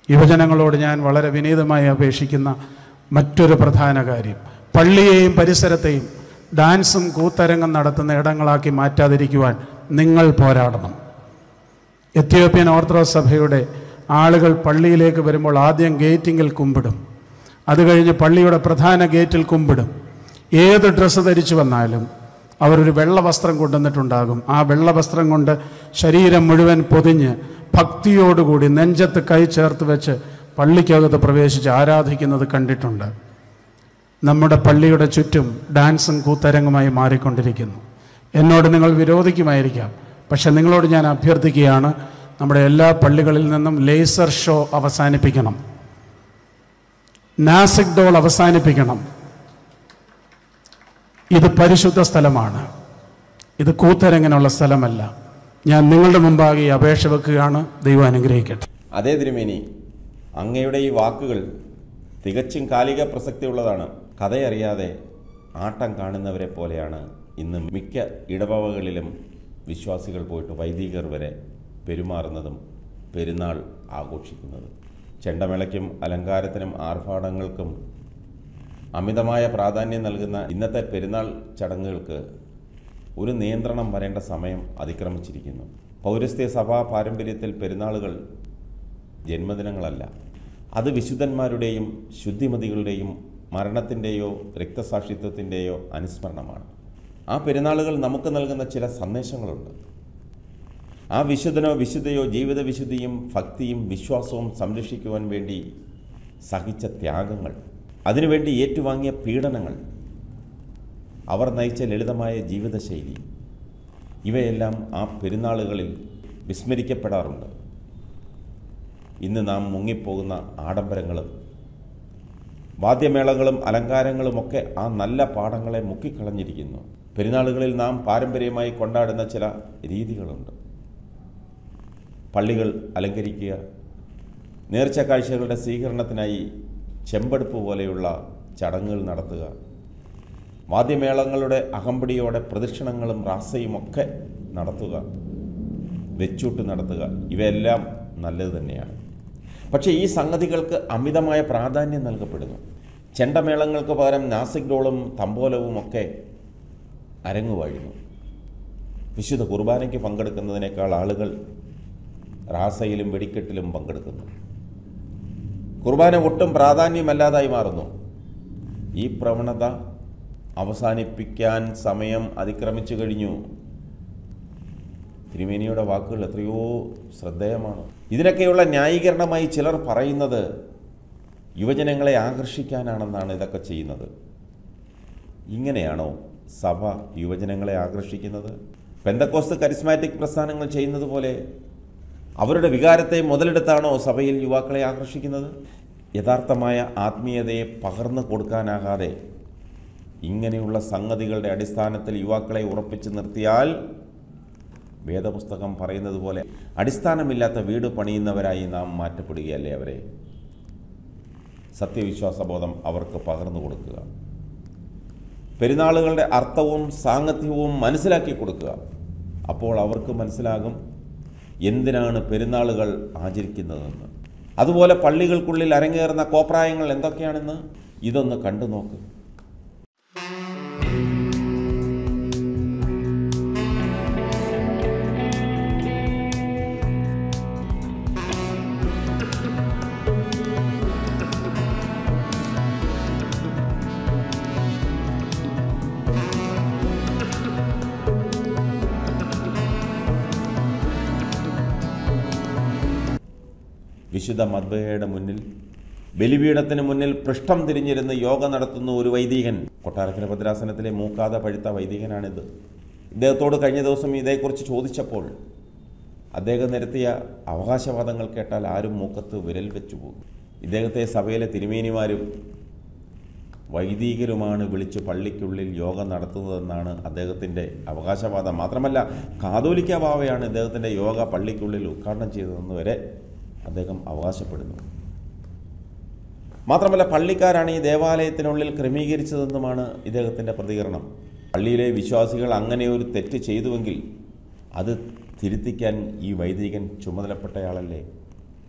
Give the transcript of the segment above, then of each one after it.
യുവജനങ്ങളോട് ഞാൻ വളരെ വിനീതമായി അപേക്ഷിക്കുന്ന മറ്റൊരു പ്രധാന കാര്യം പള്ളിയെയും പരിസരത്തെയും ഡാൻസും കൂത്തരങ്ങും നടത്തുന്ന ഇടങ്ങളാക്കി മാറ്റാതിരിക്കുവാൻ നിങ്ങൾ പോരാടണം എത്യോപ്യൻ ഓർത്തഡോക്സ് സഭയുടെ ആളുകൾ പള്ളിയിലേക്ക് വരുമ്പോൾ ആദ്യം ഗേറ്റിങ്ങിൽ കുമ്പിടും അത് കഴിഞ്ഞ് പള്ളിയുടെ പ്രധാന ഗേറ്റിൽ കുമ്പിടും ഏത് ഡ്രസ്സ് ധരിച്ചു വന്നാലും അവരൊരു വെള്ള വസ്ത്രം കൊണ്ടുവന്നിട്ടുണ്ടാകും ആ വെള്ള വസ്ത്രം കൊണ്ട് ശരീരം മുഴുവൻ പൊതിഞ്ഞ് ഭക്തിയോടുകൂടി നെഞ്ചത്ത് കൈ ചേർത്ത് വെച്ച് പള്ളിക്കകത്ത് പ്രവേശിച്ച് ആരാധിക്കുന്നത് കണ്ടിട്ടുണ്ട് നമ്മുടെ പള്ളിയുടെ ചുറ്റും ഡാൻസും കൂത്തരങ്ങുമായി മാറിക്കൊണ്ടിരിക്കുന്നു എന്നോട് നിങ്ങൾ വിരോധിക്കുമായിരിക്കാം പക്ഷെ നിങ്ങളോട് ഞാൻ അഭ്യർത്ഥിക്കുകയാണ് നമ്മുടെ എല്ലാ പള്ളികളിൽ നിന്നും ലേസർ ഷോ അവസാനിപ്പിക്കണം നാസിക് ഡോൾ അവസാനിപ്പിക്കണം ഇത് പരിശുദ്ധ സ്ഥലമാണ് ഇത് കൂത്തരങ്ങിനുള്ള സ്ഥലമല്ല ഞാൻ നിങ്ങളുടെ മുമ്പാകെ ഈ അപേക്ഷ വെക്കുകയാണ് ദൈവം അനുഗ്രഹിക്കട്ടെ അതേ തിരുമേനി അങ്ങയുടെ ഈ വാക്കുകൾ തികച്ചും കാലിക പ്രസക്തിയുള്ളതാണ് കഥയറിയാതെ ആട്ടം കാണുന്നവരെ പോലെയാണ് ഇന്ന് മിക്ക ഇടവകകളിലും വിശ്വാസികൾ പോയിട്ട് വൈദികർ വരെ പെരുമാറുന്നതും പെരുന്നാൾ ആഘോഷിക്കുന്നതും ചെണ്ടമേളയ്ക്കും അലങ്കാരത്തിനും ആർഭാടങ്ങൾക്കും അമിതമായ പ്രാധാന്യം നൽകുന്ന ഇന്നത്തെ പെരുന്നാൾ ചടങ്ങുകൾക്ക് ഒരു നിയന്ത്രണം വരേണ്ട സമയം അതിക്രമിച്ചിരിക്കുന്നു പൗരസ്ത്യ സഭാ പാരമ്പര്യത്തിൽ പെരുന്നാളുകൾ ജന്മദിനങ്ങളല്ല അത് വിശുദ്ധന്മാരുടെയും ശുദ്ധിമതികളുടെയും മരണത്തിൻ്റെയോ രക്തസാക്ഷിത്വത്തിൻ്റെയോ അനുസ്മരണമാണ് ആ പെരുന്നാളുകൾ നമുക്ക് നൽകുന്ന ചില സന്ദേശങ്ങളുണ്ട് ആ വിശുദ്ധനോ വിശുദ്ധയോ ജീവിത വിശുദ്ധിയും ഭക്തിയും വിശ്വാസവും സംരക്ഷിക്കുവാൻ വേണ്ടി സഹിച്ച ത്യാഗങ്ങൾ അതിനുവേണ്ടി ഏറ്റുവാങ്ങിയ പീഡനങ്ങൾ അവർ നയിച്ച ലളിതമായ ജീവിതശൈലി ഇവയെല്ലാം ആ പെരുന്നാളുകളിൽ വിസ്മരിക്കപ്പെടാറുണ്ട് ഇന്ന് നാം മുങ്ങിപ്പോകുന്ന ആഡംബരങ്ങളും വാദ്യമേളങ്ങളും അലങ്കാരങ്ങളുമൊക്കെ ആ നല്ല പാഠങ്ങളെ മുക്കിക്കളഞ്ഞിരിക്കുന്നു പെരുന്നാളുകളിൽ നാം പാരമ്പര്യമായി കൊണ്ടാടുന്ന ചില രീതികളുണ്ട് പള്ളികൾ അലങ്കരിക്കുക നേർച്ച കാഴ്ചകളുടെ സ്വീകരണത്തിനായി ചെമ്പെടുപ്പ് പോലെയുള്ള ചടങ്ങുകൾ നടത്തുക വാദ്യമേളങ്ങളുടെ അകമ്പടിയോടെ പ്രദക്ഷിണങ്ങളും റാസയുമൊക്കെ നടത്തുക വെച്ചൂട്ട് നടത്തുക ഇവയെല്ലാം നല്ലത് തന്നെയാണ് പക്ഷേ ഈ സംഗതികൾക്ക് അമിതമായ പ്രാധാന്യം നൽകപ്പെടുന്നു ചെണ്ടമേളങ്ങൾക്ക് പകരം നാസിക് ഡോളും തമ്പോലവും ഒക്കെ അരങ്ങുവാഴുന്നു വിശുദ്ധ കുർബാനയ്ക്ക് പങ്കെടുക്കുന്നതിനേക്കാൾ ആളുകൾ റാസയിലും വെടിക്കെട്ടിലും പങ്കെടുക്കുന്നു കുർബാന ഒട്ടും പ്രാധാന്യമല്ലാതായി മാറുന്നു ഈ പ്രവണത അവസാനിപ്പിക്കാൻ സമയം അതിക്രമിച്ചു കഴിഞ്ഞു തിരുമേനിയുടെ വാക്കുകൾ എത്രയോ ശ്രദ്ധേയമാണ് ഇതിനൊക്കെയുള്ള ന്യായീകരണമായി ചിലർ പറയുന്നത് യുവജനങ്ങളെ ആകർഷിക്കാനാണെന്നാണ് ഇതൊക്കെ ചെയ്യുന്നത് ഇങ്ങനെയാണോ സഭ യുവജനങ്ങളെ ആകർഷിക്കുന്നത് പെന്തക്കോസ്ത് കരിസ്മാറ്റിക് പ്രസ്ഥാനങ്ങൾ ചെയ്യുന്നത് പോലെ അവരുടെ വികാരത്തെ മുതലെടുത്താണോ സഭയിൽ യുവാക്കളെ ആകർഷിക്കുന്നത് യഥാർത്ഥമായ ആത്മീയതയെ പകർന്നു കൊടുക്കാനാകാതെ ഇങ്ങനെയുള്ള സംഗതികളുടെ അടിസ്ഥാനത്തിൽ യുവാക്കളെ ഉറപ്പിച്ചു നിർത്തിയാൽ വേദപുസ്തകം പറയുന്നത് പോലെ അടിസ്ഥാനമില്ലാത്ത വീട് പണിയുന്നവരായി നാം മാറ്റപ്പെടുകയല്ലേ അവരെ സത്യവിശ്വാസബോധം അവർക്ക് പകർന്നു കൊടുക്കുക പെരുന്നാളുകളുടെ അർത്ഥവും സാങ്കത്യവും മനസ്സിലാക്കി കൊടുക്കുക അപ്പോൾ അവർക്ക് മനസ്സിലാകും എന്തിനാണ് പെരുന്നാളുകൾ ആചരിക്കുന്നതെന്ന് അതുപോലെ പള്ളികൾക്കുള്ളിൽ അരങ്ങേറുന്ന കോപ്രായങ്ങൾ എന്തൊക്കെയാണെന്ന് ഇതൊന്ന് കണ്ടു നോക്ക് വിശുദ്ധ മദ്ബഹയുടെ മുന്നിൽ ബലിപീഠത്തിന് മുന്നിൽ പൃഷ്ഠം തിരിഞ്ഞിരുന്ന് യോഗ നടത്തുന്ന ഒരു വൈദികൻ കൊട്ടാരക്കര ഭദ്രാസനത്തിലെ മൂക്കാതെ പഴുത്ത വൈദികനാണിത് ഇദ്ദേഹത്തോട് കഴിഞ്ഞ ദിവസം ഇതേക്കുറിച്ച് ചോദിച്ചപ്പോൾ അദ്ദേഹം നിരത്തിയ അവകാശവാദങ്ങൾ കേട്ടാൽ ആരും മൂക്കത്ത് വിരൽ വെച്ചു പോകും ഇദ്ദേഹത്തെ സഭയിലെ തിരുമേനിമാരും വൈദികരുമാണ് വിളിച്ച് പള്ളിക്കുള്ളിൽ യോഗ നടത്തുന്നതെന്നാണ് അദ്ദേഹത്തിൻ്റെ അവകാശവാദം മാത്രമല്ല കാതോലിക്ക ബാവയാണ് ഇദ്ദേഹത്തിൻ്റെ യോഗ പള്ളിക്കുള്ളിൽ ഉദ്ഘാടനം ചെയ്തതെന്ന് വരെ അദ്ദേഹം അവകാശപ്പെടുന്നു മാത്രമല്ല പള്ളിക്കാരാണ് ഈ ദേവാലയത്തിനുള്ളിൽ ക്രമീകരിച്ചതെന്നുമാണ് ഇദ്ദേഹത്തിൻ്റെ പ്രതികരണം പള്ളിയിലെ വിശ്വാസികൾ അങ്ങനെ ഒരു തെറ്റ് ചെയ്തുവെങ്കിൽ അത് തിരുത്തിക്കാൻ ഈ വൈദികൻ ചുമതലപ്പെട്ടയാളല്ലേ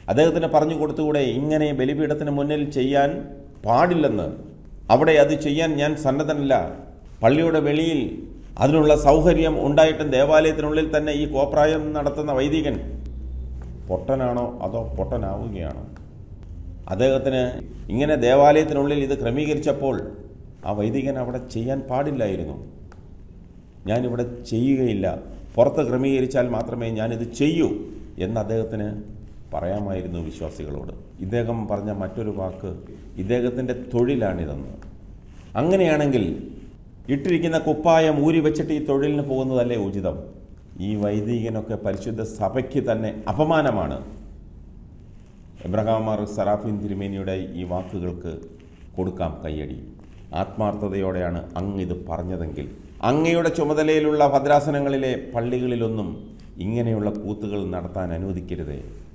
അദ്ദേഹത്തിന് പറഞ്ഞു കൊടുത്തുകൂടെ ഇങ്ങനെ ബലിപീഠത്തിന് മുന്നിൽ ചെയ്യാൻ പാടില്ലെന്ന് അവിടെ അത് ചെയ്യാൻ ഞാൻ സന്നദ്ധനല്ല പള്ളിയുടെ വെളിയിൽ അതിനുള്ള സൗകര്യം ഉണ്ടായിട്ടും ദേവാലയത്തിനുള്ളിൽ തന്നെ ഈ കോപ്രായം നടത്തുന്ന വൈദികൻ പൊട്ടനാണോ അതോ പൊട്ടനാവുകയാണോ അദ്ദേഹത്തിന് ഇങ്ങനെ ദേവാലയത്തിനുള്ളിൽ ഇത് ക്രമീകരിച്ചപ്പോൾ ആ വൈദികൻ അവിടെ ചെയ്യാൻ പാടില്ലായിരുന്നു ഞാനിവിടെ ചെയ്യുകയില്ല പുറത്ത് ക്രമീകരിച്ചാൽ മാത്രമേ ഞാനിത് ചെയ്യൂ എന്ന് അദ്ദേഹത്തിന് പറയാമായിരുന്നു വിശ്വാസികളോട് ഇദ്ദേഹം പറഞ്ഞ മറ്റൊരു വാക്ക് ഇദ്ദേഹത്തിൻ്റെ തൊഴിലാണിതെന്ന് അങ്ങനെയാണെങ്കിൽ ഇട്ടിരിക്കുന്ന കുപ്പായം ഊരി വെച്ചിട്ട് ഈ തൊഴിലിന് പോകുന്നതല്ലേ ഉചിതം ഈ വൈദികനൊക്കെ പരിശുദ്ധ സഭയ്ക്ക് തന്നെ അപമാനമാണ് എബ്രഹാമാർ സറാഫിൻ തിരുമേനിയുടെ ഈ വാക്കുകൾക്ക് കൊടുക്കാം കയ്യടി ആത്മാർത്ഥതയോടെയാണ് അങ്ങ് ഇത് പറഞ്ഞതെങ്കിൽ അങ്ങയുടെ ചുമതലയിലുള്ള ഭദ്രാസനങ്ങളിലെ പള്ളികളിലൊന്നും ഇങ്ങനെയുള്ള കൂത്തുകൾ നടത്താൻ അനുവദിക്കരുതേ